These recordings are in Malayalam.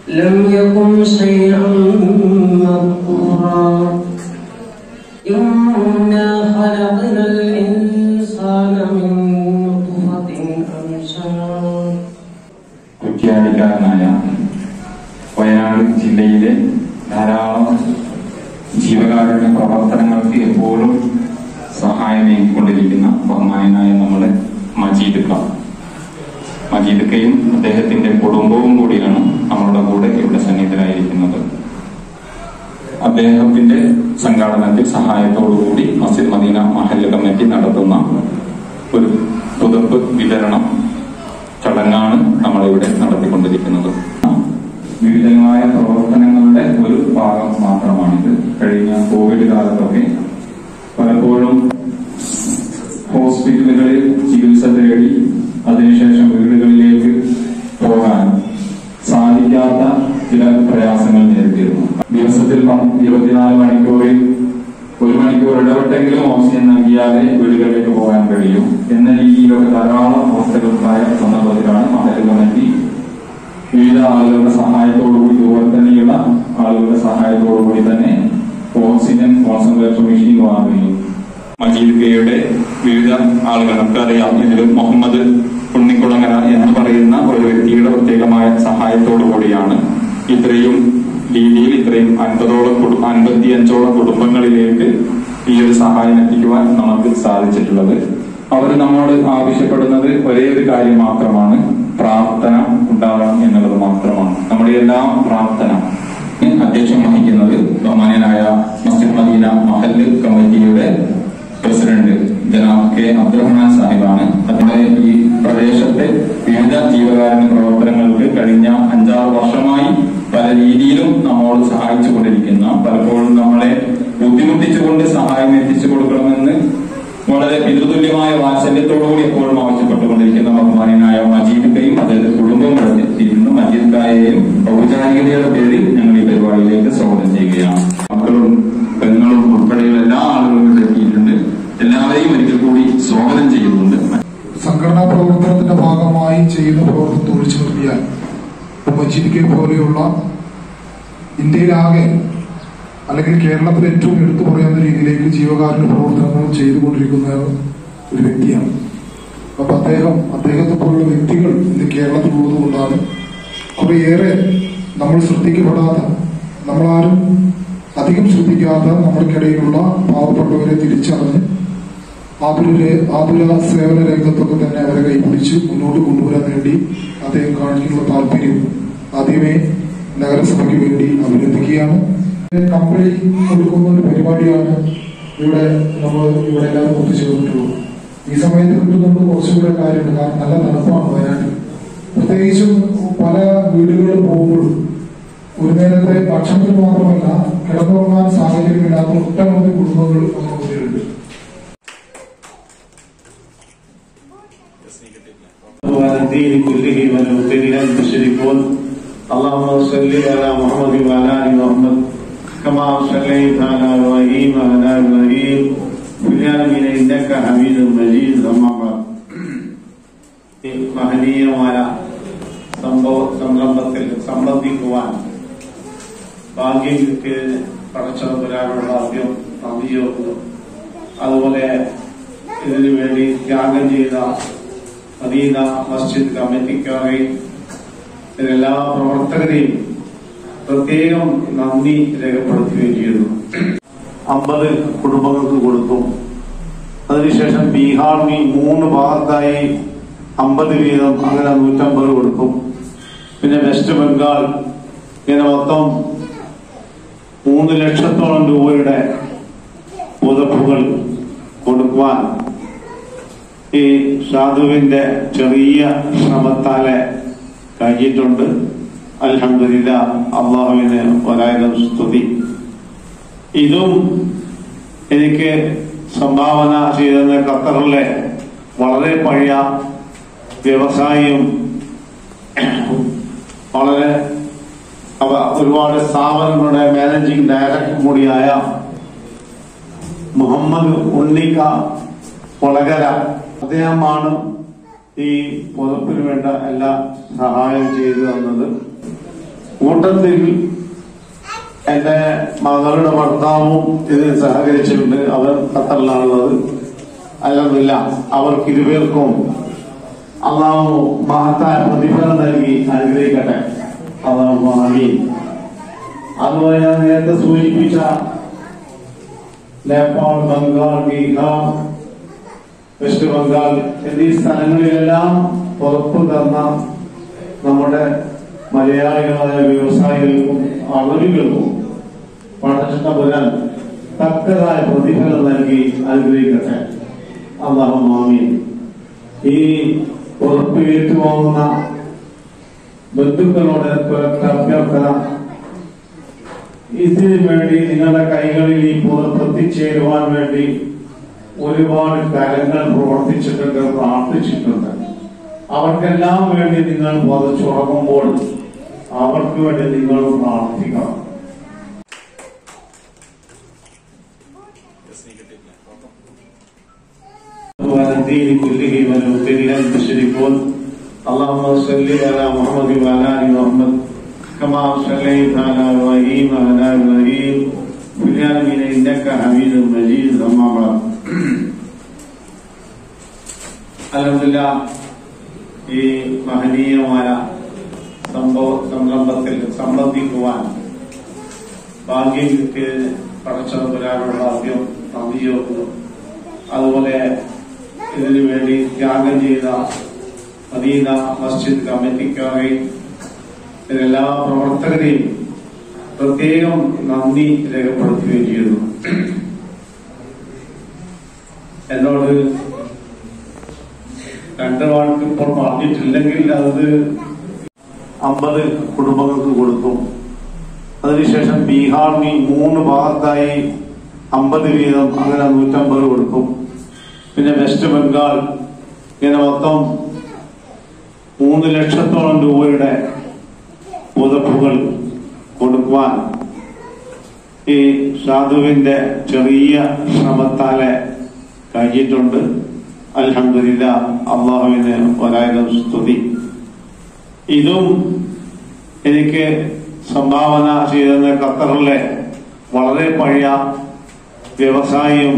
لم يكن شيئا مذكورا إنا خلقنا الإنسان من نطفة أمشاج കുറ്റ്യാടിക്കാരനായ വയനാട് ജില്ലയിലെ ധാരാളം ജീവകാരുണ്യ പ്രവർത്തനങ്ങൾക്ക് എപ്പോഴും സഹായമേകിക്കൊണ്ടിരിക്കുന്ന ബഹുമാനായ നമ്മുടെ മജീദ് ഖാൻ മജീദ് കയും അദ്ദേഹത്തിന്റെ കുടുംബവും കൂടിയാണ് നമ്മളുടെ കൂടെ ഇവിടെ സന്നിഹിതരായിരിക്കുന്നത് അദ്ദേഹത്തിന്റെ സംഘാടനത്തിൽ സഹായത്തോടുകൂടി മസ്ജിദ് മദീന മഹല്ല് കമ്മിറ്റി നടത്തുന്ന ഒരു പുതപ്പ് വിതരണം ചടങ്ങാണ് നമ്മളിവിടെ നടത്തിക്കൊണ്ടിരിക്കുന്നത് വിവിധങ്ങളായ പ്രവർത്തനങ്ങളുടെ ഒരു ഭാഗം മാത്രമാണിത് കഴിഞ്ഞ കോവിഡ് കാലത്തൊക്കെ പലപ്പോഴും ഹോസ്പിറ്റലുകളിൽ ചികിത്സ തേടി അതിനുശേഷം വീടുകളിലേക്ക് പോകാൻ സാധിക്കാത്ത ചില പ്രയാസങ്ങൾ നേരിട്ടിരുന്നു ദിവസത്തിൽ പ- ഇരുപത്തിനാല് മണിക്കൂറിൽ ഒരു മണിക്കൂർ ഇടവിട്ടെങ്കിലും ഓക്സിജൻ നൽകിയാലേ വീടുകളിലേക്ക് പോകാൻ കഴിയും എന്ന രീതിയിലൊക്കെ ധാരാളം അവസ്ഥകളുണ്ടായ സന്ദർഭത്തിലാണ് മഹൽ കമ്മിറ്റി വിവിധ ആളുകളുടെ സഹായത്തോടുകൂടി ഇതുപോലെ തന്നെയുള്ള ആളുകളുടെ സഹായത്തോടുകൂടി തന്നെ ഓക്സിജൻ കോൺസെൻട്രേഷൻ മെഷീൻ വാങ്ങുകയും മജീദ് കെയുടെ വിവിധ ആളുകൾ നമുക്കറിയാം ഇതിൽ മുഹമ്മദ് ഉണ്ണിക്കുളങ്ങര എന്ന് പറയുന്ന ഒരു വ്യക്തിയുടെ പ്രത്യേകമായ സഹായത്തോടു കൂടിയാണ് ഇത്രയും രീതിയിൽ ഇത്രയും അൻപതോളം കുടു- അൻപത്തിയഞ്ചോളം കുടുംബങ്ങളിലേക്ക് ഈ ഒരു സഹായം എത്തിക്കുവാൻ നമുക്ക് സാധിച്ചിട്ടുള്ളത് അവർ നമ്മോട് ആവശ്യപ്പെടുന്നത് ഒരേ ഒരു കാര്യം മാത്രമാണ് പ്രാർത്ഥന ഉണ്ടാവണം എന്നുള്ളത് മാത്രമാണ് നമ്മുടെ എല്ലാം പ്രാർത്ഥന അധ്യക്ഷം വഹിക്കുന്നത് ബഹുമാന്യനായ മസ്ജിദ് മദീന മഹല്ല് കമ്മിറ്റിയുടെ പ്രസിഡന്റ് ജനാബ് കെ അബ്ദുറഹ്മാൻ സാഹിബാണ് നമ്മുടെ ഈ പ്രദേശത്തെ വിവിധ ജീവകാരുണ്യ പ്രവർത്തനങ്ങൾക്ക് കഴിഞ്ഞ അഞ്ചാറ് വർഷമായി പല രീതിയിലും നമ്മോട് സഹായിച്ചു കൊണ്ടിരിക്കുന്ന പലപ്പോഴും നമ്മളെ ബുദ്ധിമുട്ടിച്ചുകൊണ്ട് സഹായം എത്തിച്ചു കൊടുക്കണമെന്ന് വളരെ പിതൃതുല്യമായ വാത്സല്യത്തോടുകൂടി എപ്പോഴും ആവശ്യപ്പെട്ടുകൊണ്ടിരിക്കുന്ന ബഹുമാനായ മജീദ് കയും അദ്ദേഹത്തിന്റെ കുടുംബം എത്തിയിട്ടുണ്ട് മജീദ് കായെയും ഔപചാരികതയുടെ പേരിൽ ഞങ്ങൾ ഈ പരിപാടിയിലേക്ക് സ്വാഗതം ചെയ്യുകയാണ് മക്കളും പെങ്ങളും ഉൾപ്പെടെയുള്ള എല്ലാ ആളുകളും ഇവിടെ എത്തിയിട്ടുണ്ട് എല്ലാവരെയും ഒരിക്കൽ കൂടി സ്വാഗതം ചെയ്യുന്നുണ്ട് സംഘടനാ പ്രവർത്തനത്തിന്റെ ഭാഗമായി ചെയ്യുന്ന പ്രവർത്തനം ഒഴിച്ചു നിർത്തിയാൽ ഇപ്പൊ മജീദ് കെ പോലെയുള്ള ഇന്ത്യയിലാകെ അല്ലെങ്കിൽ കേരളത്തിൽ ഏറ്റവും എടുത്തു പറയാവുന്ന രീതിയിലേക്ക് ജീവകാരുണ്യ പ്രവർത്തനങ്ങൾ ചെയ്തുകൊണ്ടിരിക്കുന്ന ഒരു വ്യക്തിയാണ് അപ്പൊ അദ്ദേഹം അദ്ദേഹത്തെ പോലുള്ള വ്യക്തികൾ ഇന്ന് കേരളത്തിലുള്ളത് കൊണ്ടാണ് കുറേയേറെ നമ്മൾ ശ്രദ്ധിക്കപ്പെടാത്ത നമ്മളാരും അധികം ശ്രദ്ധിക്കാത്ത നമ്മൾക്കിടയിലുള്ള പാവപ്പെട്ടവരെ തിരിച്ചറിഞ്ഞ് ആതുര ആതുര സേവന രംഗത്തൊക്കെ തന്നെ അവരെ കൈപിടിച്ച് മുന്നോട്ട് കൊണ്ടുവരാൻ വേണ്ടി അദ്ദേഹം കാണിക്കുന്ന താല്പര്യം ആദ്യമേ നഗരസഭയ്ക്ക് വേണ്ടി അഭിനന്ദിക്കുകയാണ് കമ്പനി കൊടുക്കുന്ന ഒരു പരിപാടിയാണ് ഇവിടെ നമ്മൾ ഇവിടെ എല്ലാവരും ഒത്തുചേർന്നിട്ടുള്ളത് ഈ സമയത്ത് കിട്ടുന്നത് കുറച്ചുകൂടെ കാര്യമുണ്ട് കാരണം നല്ല തണുപ്പാണ് വയനാട്ടിൽ പ്രത്യേകിച്ചും പല വീടുകളിൽ പോകുമ്പോഴും ഒരു നേരത്തെ ഭക്ഷണത്തിന് മാത്രമല്ല കിടന്നുറങ്ങാൻ സാഹചര്യമില്ലാത്ത ഒട്ടനവധി കുടുംബങ്ങൾ നമ്മുടെ മുന്നിലുണ്ട് وعلى الدين كله ولو كره المشركون اللهم صل على محمد وعلى ال محمد كما صليت على ابراهيم وعلى ابراهيم في العالمين انك حميد مجيد اما بعد ഈ മഹനീയമായ സംഭവ സംരംഭത്തിൽ സംബന്ധിക്കുവാൻ ഭാഗ്യം കിട്ടിയതിന് പടച്ചവരാനുള്ള ആദ്യം നന്ദി ചേർക്കുന്നു അതുപോലെ ഇതിനു വേണ്ടി ത്യാഗം ചെയ്ത മദീന മസ്ജിദ് കമ്മിറ്റിക്കാരെയും ഇതിലെല്ലാ പ്രവർത്തകരെയും പ്രത്യേകം നന്ദി രേഖപ്പെടുത്തുകയും ചെയ്യുന്നു അമ്പത് കുടുംബങ്ങൾക്ക് കൊടുത്തു അതിനുശേഷം ബീഹാറിൽ മൂന്ന് ഭാഗത്തായി അമ്പത് വീതം അങ്ങനെ നൂറ്റമ്പത് കൊടുത്തു പിന്നെ വെസ്റ്റ് ബംഗാൾ ഇങ്ങനെ മൊത്തം മൂന്ന് ലക്ഷത്തോളം രൂപയുടെ പുതപ്പുകൾ കൊടുക്കുവാൻ ഈ സാധുവിന്റെ ചെറിയ ശ്രമത്താലെ കഴിഞ്ഞിട്ടുണ്ട് അൽഹംദുലില്ല അള്ളാഹുവിന് ഒരായിരം സ്തുതി ഇതും എനിക്ക് സംഭാവന ചെയ്തെന്ന ഖത്തറിലെ വളരെ പഴയ വ്യവസായിയും വളരെ അവ ഒരുപാട് സ്ഥാപനങ്ങളുടെ മാനേജിംഗ് ഡയറക്ടർ കൂടിയായ മുഹമ്മദ് ഉണ്ണിക്ക കൊളകര അദ്ദേഹമാണ് ഈ പുതപ്പിന് വേണ്ട എല്ലാ സഹായം ചെയ്തു തന്നത് കൂട്ടത്തിൽ എന്റെ മകളുടെ ഭർത്താവും ഇതിന് സഹകരിച്ചിട്ടുണ്ട് അവർ ഖത്തറിലാണുള്ളത് അല്ലമില്ല അവർക്ക് ഇരുപേർക്കും അള്ളാഹു മഹത്തായ പ്രതിഫലം നൽകി അനുഗ്രഹിക്കട്ടെ അള്ളാഹു ആമീൻ അതുപോലെ ഞാൻ നേരത്തെ സൂചിപ്പിച്ച നേപ്പാൾ ബംഗാൾ ബീഹാർ വെസ്റ്റ് ബംഗാൾ എന്നീ സ്ഥലങ്ങളിലെല്ലാം പുറത്തു തന്ന നമ്മുടെ മലയാളികളായ വ്യവസായികൾക്കും അവരുകൾക്കും പടച്ചിട്ടപുരാൻ തക്കതായ പ്രതിഫലം നൽകി അനുഗ്രഹിക്കട്ടെ അള്ളാഹു മാമീൻ ഈ ഉറപ്പ് ഏറ്റുപോകുന്ന ബന്ധുക്കളോട് ഒരൊറ്റ അഭ്യർത്ഥന ഇതിനു വേണ്ടി നിങ്ങളുടെ കൈകളിൽ ഈ പുറത്ത് എത്തിച്ചേരുവാൻ വേണ്ടി ഒരുപാട് കാര്യങ്ങൾ പ്രവർത്തിച്ചിട്ടുണ്ട് പ്രാർത്ഥിച്ചിട്ടുണ്ട് അവർക്കെല്ലാം വേണ്ടി നിങ്ങൾ പുതച്ചുറങ്ങുമ്പോൾ അവർക്ക് വേണ്ടി നിങ്ങൾ പ്രാർത്ഥിക്കണം وعلى الدين كله ولو كره المشركون اللهم صل على محمد وعلى ال محمد كما صليت على ابراهيم وعلى ابراهيم في العالمين انك حميد مجيد اما بعد അലഹമില്ല ഈ മഹനീയമായ സംഭവ സംരംഭത്തിൽ സംബന്ധിക്കുവാൻ ഭാഗ്യം കിട്ടിയ പടച്ചതമ്പുരാനോട് ആദ്യം നന്ദി ചോർക്കുന്നു അതുപോലെ ഇതിനു വേണ്ടി ത്യാഗം ചെയ്ത മദീന മസ്ജിദ് കമ്മിറ്റിക്കാരെയും ഇതിലെല്ലാ പ്രവർത്തകരെയും പ്രത്യേകം നന്ദി രേഖപ്പെടുത്തുകയും ചെയ്യുന്നു എന്നോട് രണ്ട് വാൾക്ക് ഇപ്പോൾ പറഞ്ഞിട്ടില്ലെങ്കിൽ അത് അമ്പത് കുടുംബങ്ങൾക്ക് കൊടുത്തു അതിനുശേഷം ബീഹാറിന് ഈ മൂന്ന് ഭാഗത്തായി അമ്പത് വീതം അങ്ങനെ നൂറ്റമ്പത് കൊടുക്കും പിന്നെ വെസ്റ്റ് ബംഗാൾ ഇങ്ങനെ മൊത്തം മൂന്ന് ലക്ഷത്തോളം രൂപയുടെ പുതപ്പുകൾ കൊടുക്കുവാൻ ഈ സാധുവിന്റെ ചെറിയ ശ്രമത്താലെ കഴിഞ്ഞിട്ടുണ്ട് അൽഹംദുലില്ല അള്ളാഹുവിന് ഒരായിരം സ്തുതി ഇതും എനിക്ക് സംഭാവന ചെയ്തെന്ന ഖത്തറിലെ വളരെ പഴയ വ്യവസായിയും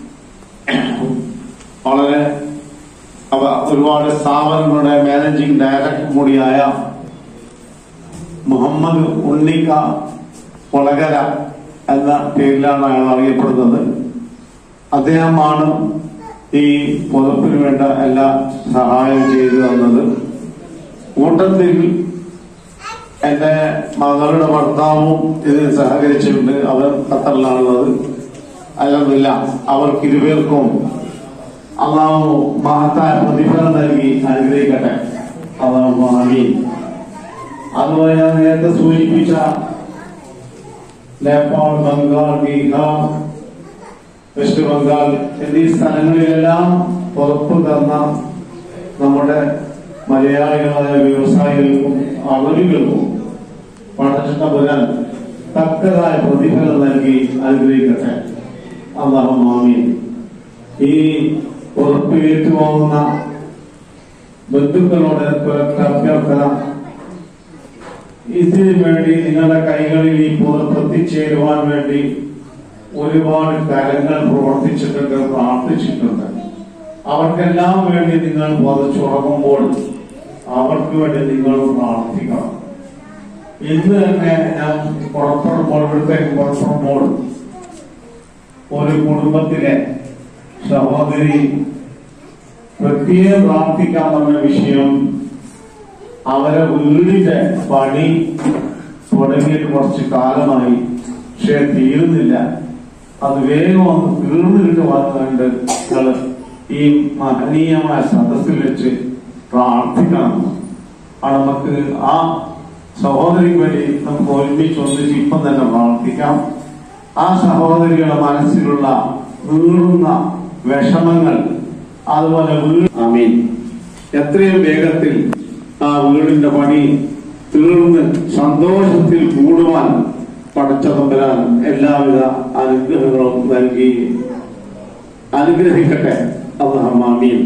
വളരെ അവ ഒരുപാട് സ്ഥാപനങ്ങളുടെ മാനേജിംഗ് ഡയറക്ടർ കൂടിയായ മുഹമ്മദ് ഉണ്ണിക്ക കൊളകര എന്ന പേരിലാണ് അയാൾ അറിയപ്പെടുന്നത് അദ്ദേഹമാണ് ഈ പുതപ്പിന് വേണ്ട എല്ലാ സഹായവും ചെയ്തു തന്നത് കൂട്ടത്തിൽ എന്റെ മകളുടെ ഭർത്താവും ഇതിന് സഹകരിച്ചിട്ടുണ്ട് അവർ ഖത്തറിലാണുള്ളത് അല്ലമില്ല അവർക്ക് ഇരുപേർക്കും അള്ളാഹു മഹത്തായ പ്രതിഫലം നൽകി അനുഗ്രഹിക്കട്ടെ അള്ളാഹു ആമീൻ അതുപോലെ ഞാൻ നേരത്തെ സൂചിപ്പിച്ച നേപ്പാൾ ബംഗാൾ ബീഹാർ വെസ്റ്റ് ബംഗാൾ എന്നീ സ്ഥലങ്ങളിലെല്ലാം പുറത്തു തന്ന നമ്മുടെ മലയാളികളായ വ്യവസായികൾക്കും അവരുകൾക്കും പടച്ചിട്ടപുരാൻ തക്കതായ പ്രതിഫലം നൽകി അനുഗ്രഹിക്കട്ടെ അള്ളാഹു മാമീൻ ഈ ഉറപ്പ് ഏറ്റുപോകുന്ന ബന്ധുക്കളോട് ഒരൊറ്റ അഭ്യർത്ഥന ഇതിനു വേണ്ടി നിങ്ങളുടെ കൈകളിൽ ഈ പുറത്ത് എത്തിച്ചേരുവാൻ വേണ്ടി ഒരുപാട് കാര്യങ്ങൾ പ്രവർത്തിച്ചിട്ടുണ്ട് പ്രാർത്ഥിച്ചിട്ടുണ്ട് അവർക്കെല്ലാം വേണ്ടി നിങ്ങൾ പുതച്ചുറങ്ങുമ്പോൾ അവർക്ക് വേണ്ടി നിങ്ങൾ പ്രാർത്ഥിക്കണം ഇന്ന് തന്നെ ഞാൻ പുറപ്പെടുമ്പോൾ ഇവിടുത്തേക്ക് പുറപ്പെടുമ്പോൾ ഒരു കുടുംബത്തിലെ സഹോദരി പ്രത്യേകം പ്രാർത്ഥിക്കാമെന്ന വിഷയം അവരെ വീടിന്റെ പണി തുടങ്ങിയിട്ട് കുറച്ച് കാലമായി പക്ഷെ തീരുന്നില്ല അത് വേഗം ഒന്ന് തീർന്നിട്ട് വന്നുകൊണ്ട് നിങ്ങള് ഈ മഹനീയമായ സദസ്സിൽ വെച്ച് പ്രാർത്ഥിക്കണം ആ നമുക്ക് ആ സഹോദരിക്ക് വേണ്ടി നമുക്ക് ഒരുമിച്ച് ഒന്നിച്ച് ഇപ്പം തന്നെ പ്രാർത്ഥിക്കാം ആ സഹോദരിയുടെ മനസ്സിലുള്ള വീറുന്ന വിഷമങ്ങൾ അതുപോലെ വീട് ആമീൻ എത്രയും വേഗത്തിൽ ആ വീടിന്റെ പണി തീർന്ന് സന്തോഷത്തിൽ കൂടുവാൻ പടച്ചതമ്പരാൻ എല്ലാവിധ അനുഗ്രഹങ്ങളും നൽകി അനുഗ്രഹിക്കട്ടെ അള്ളാഹീൻ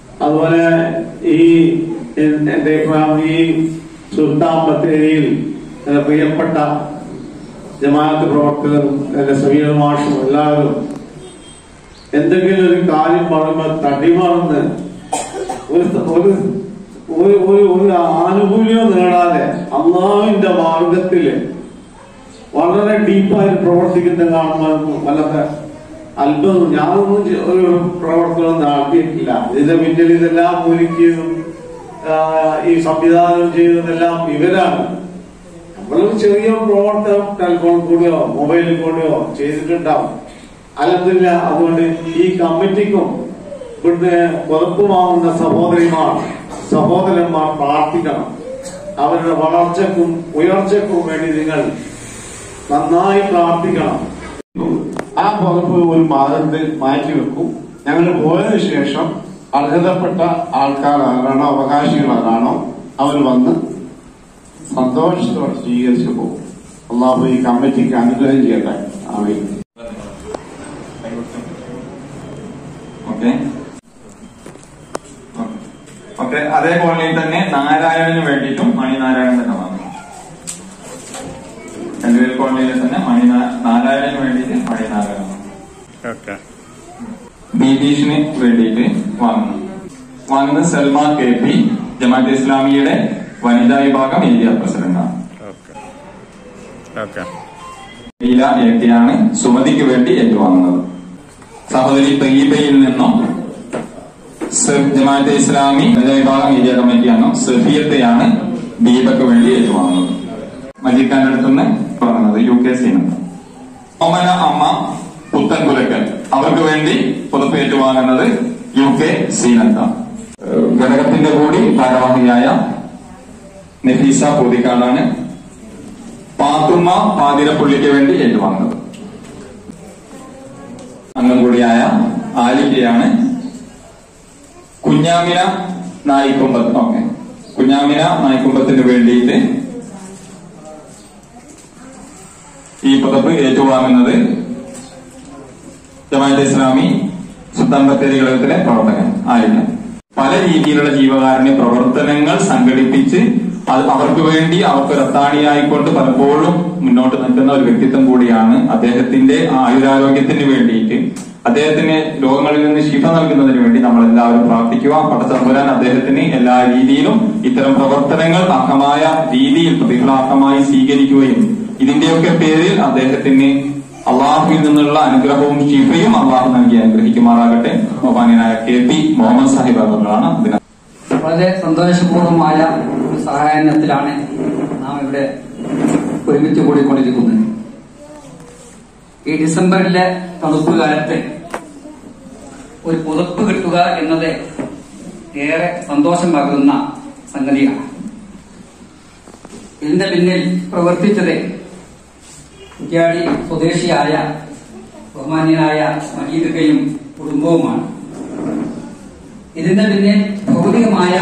അതുപോലെ ഈ എന്റെ ഈ സുൽത്താൻ ബത്തേരിയിൽ എന്റെ പ്രിയപ്പെട്ട ജമാഅത്ത് പ്രവർത്തകരും എന്റെ സമീർ മാഷും എല്ലാവരും എന്തെങ്കിലും ഒരു കാര്യം പറയുമ്പോൾ തടിമറന്ന് ഒരു ഒരു ഒരു ഒരു ഒരു ആനുകൂല്യം നേടാതെ അള്ളാഹുവിന്റെ മാർഗത്തില് വളരെ ഡീപ്പായിട്ട് പ്രവർത്തിക്കുന്ന കാണുമ്പോൾ വല്ലാത്ത അത്ഭുതം ഞാനൊന്നും ചെ- ഒരു പ്രവർത്തനം നടത്തിയിട്ടില്ല ഇതിന്റെ പിന്നിൽ ഇതെല്ലാം ഒരുക്കിയതും ആ, ഈ സംവിധാനം ചെയ്തതെല്ലാം ഇവരാണ് നമ്മളൊരു ചെറിയ പ്രവർത്തനം ടെലിഫോൺ കൂടിയോ മൊബൈലിൽ കൂടിയോ ചെയ്തിട്ടുണ്ടാവും അല്ലെന്നില്ല അതുകൊണ്ട് ഈ കമ്മിറ്റിക്കും ഇവിടുന്ന് പുറത്തുമാവുന്ന സഹോദരിമാർ സഹോദരന്മാർ പ്രാർത്ഥിക്കണം അവരുടെ വളർച്ചക്കും ഉയർച്ചക്കും വേണ്ടി നിങ്ങൾ നന്നായി പ്രാർത്ഥിക്കണം ആ പുറപ്പ് ഒരു മാതത്തിൽ മാറ്റിവെക്കും ഞങ്ങൾ പോയതിനു ശേഷം അർഹതപ്പെട്ട ആൾക്കാർ ആരാണോ അവകാശികൾ ആരാണോ അവർ വന്ന് സന്തോഷത്തോടെ സ്വീകരിച്ചു പോകും അള്ളാഹു ഈ കമ്മിറ്റിക്ക് അനുഗ്രഹം ചെയ്യട്ടെ ആമീൻ ഓക്കെ ഓക്കെ അതേ കോളനിയിൽ തന്നെ നാരായണന് വേണ്ടിയിട്ടും മണിനാരായണൻ തന്നെ വന്നു രണ്ടുപേർ കോളനിയിൽ തന്നെ മണി നാരായണന് വേണ്ടിയിട്ട് മണിനാരായണൻ വന്നു ബീബീഷിന് വേണ്ടിയിട്ട് വാങ്ങുന്നു വാങ്ങുന്നത് സൽമാ കെ പി ജമാഅത്ത് ഇസ്ലാമിയുടെ വനിതാ വിഭാഗം ഏരിയ പ്രസിഡന്റാണ് ലീല എ കെ ആണ് സുമതിക്ക് വേണ്ടി ഏറ്റുവാങ്ങുന്നത് സഹോദരി തയ്യബയിൽ നിന്നും സ- ജമാഅത്തെ ഇസ്ലാമി വനിതാ വിഭാഗം ഏരിയ കമ്മിറ്റി അംഗം സഫിയത്തെയാണ് ദീപക്ക് വേണ്ടി ഏറ്റുവാങ്ങുന്നത് മജീദ് ഖാന്റെ അടുത്തുനിന്ന് പറഞ്ഞത് യു കെ സീനത്ത് ഒമന അമ്മ പുത്തൻപുലക്കൽ അവർക്ക് വേണ്ടി പുറത്ത് ഏറ്റുവാങ്ങുന്നത് യു കെ സീനത്ത ഏഹ് ഘടകത്തിന്റെ കൂടി ഭാരവാഹിയായ നഫീസ പൂതിക്കാടാണ് പാത്തുമ്മ പാതിരപ്പുള്ളിക്ക് വേണ്ടി ഏറ്റുവാങ്ങുന്നത് അംഗം കൂടിയായ ആലിക്കയാണ് കുഞ്ഞാമിന നായിക്കുമ്പത്ത് ഓക്കെ കുഞ്ഞാമിന നായിക്കുമ്പത്തിന് വേണ്ടിയിട്ട് ഈ പുതപ്പ് ഏറ്റുവാങ്ങുന്നത് ജമാഅത്തെ ഇസ്ലാമി സുൽത്താൻ ബത്തേരി ഘടകത്തിലെ പ്രവർത്തകൻ ആയിരുന്നു പല രീതിയിലുള്ള ജീവകാരുണ്യ പ്രവർത്തനങ്ങൾ സംഘടിപ്പിച്ച് അത് അവർക്ക് വേണ്ടി അവർക്ക് റത്താണിയായിക്കൊണ്ട് പലപ്പോഴും മുന്നോട്ട് നിൽക്കുന്ന ഒരു വ്യക്തിത്വം കൂടിയാണ് അദ്ദേഹത്തിന്റെ ആയുരാരോഗ്യത്തിന് വേണ്ടിയിട്ട് അദ്ദേഹത്തിന് രോഗങ്ങളിൽ നിന്ന് ശിഫ നൽകുന്നതിന് വേണ്ടി നമ്മൾ എല്ലാവരും പ്രാർത്ഥിക്കുക പടച്ചമ്പുരാൻ അദ്ദേഹത്തിന് എല്ലാ രീതിയിലും ഇത്തരം പ്രവർത്തനങ്ങൾ അർഹമായ രീതിയിൽ പ്രതിഫലാർഹമായി സ്വീകരിക്കുകയും ഇതിന്റെയൊക്കെ പേരിൽ അദ്ദേഹത്തിന് അള്ളാഹുവിൽ നിന്നുള്ള അനുഗ്രഹവും ശിഫയും അള്ളാഹു നൽകി അനുഗ്രഹിക്കുമാറാകട്ടെ ബഹുമാനായ കെ പി മുഹമ്മദ് സാഹിബ് അവர்களാണ് ഇതിന് വളരെ സന്തോഷപൂർവമായ ഒരു സഹായത്തിലാണ് നാം ഇവിടെ ഒരുമിച്ച് കൂടിക്കൊണ്ടിരിക്കുന്നത് ഈ ഡിസംബറിലെ തണുപ്പ് കാലത്ത് ഒരു പുതപ്പ് കിട്ടുക എന്നത് ഏറെ സന്തോഷം പകരുന്ന സംഗതിയാണ് ഇതിന്റെ പിന്നിൽ പ്രവർത്തിച്ചത് കുറ്റ്യാടി സ്വദേശിയായ ബഹുമാന്യനായ മജീദുകയും കുടുംബവുമാണ് ഇതിന്റെ പിന്നിൽ ഭൗതികമായ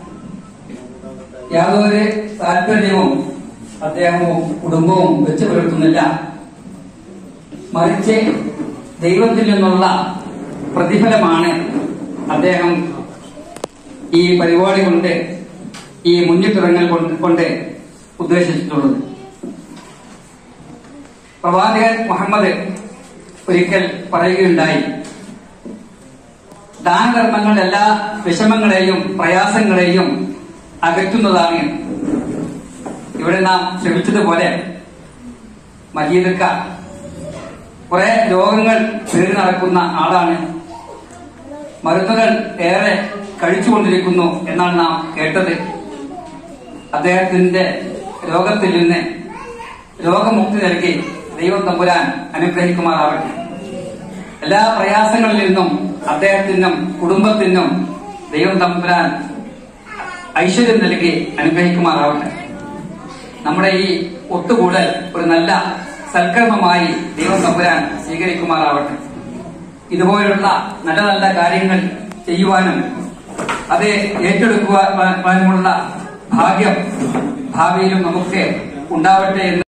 യാതൊരു താല്പര്യവും അദ്ദേഹവും കുടുംബവും വെച്ചു പുലർത്തുന്നില്ല മറിച്ച് ദൈവത്തിൽ നിന്നുള്ള പ്രതിഫലമാണ് അദ്ദേഹം ഈ പരിപാടി കൊണ്ട് ഈ മുന്നിട്ടിറങ്ങൽ കൊണ്ട് കൊണ്ട് ഉദ്ദേശിച്ചിട്ടുള്ളത് പ്രവാചകൻ മുഹമ്മദ് ഒരിക്കൽ പറയുകയുണ്ടായി ദാനധർമ്മങ്ങൾ എല്ലാ വിഷമങ്ങളെയും പ്രയാസങ്ങളെയും അകറ്റുന്നതാണ് ഇവിടെ നാം ശ്രമിച്ചതുപോലെ മജീദക്ക കുറെ രോഗങ്ങൾ പേറി നടക്കുന്ന ആളാണ് മരുന്നുകൾ ഏറെ കഴിച്ചുകൊണ്ടിരിക്കുന്നു എന്നാണ് നാം കേട്ടത് അദ്ദേഹത്തിന്റെ രോഗത്തിൽ നിന്ന് രോഗമുക്തി നൽകി ദൈവം തമ്പുരാൻ അനുഗ്രഹിക്കുമാറാവട്ടെ എല്ലാ പ്രയാസങ്ങളിൽ നിന്നും അദ്ദേഹത്തിനും കുടുംബത്തിനും ദൈവം തമ്പുരാൻ ഐശ്വര്യം നൽകി അനുഗ്രഹിക്കുമാറാവട്ടെ നമ്മുടെ ഈ ഒത്തുകൂടൽ ഒരു നല്ല സൽക്കർമ്മമായി ദൈവം തമ്പുരാൻ സ്വീകരിക്കുമാറാവട്ടെ ഇതുപോലുള്ള നല്ല നല്ല കാര്യങ്ങൾ ചെയ്യുവാനും അത് ഏറ്റെടുക്കുവാനുമുള്ള ഭാഗ്യം ഭാവിയിലും നമുക്ക് ഉണ്ടാവട്ടെ എന്ന്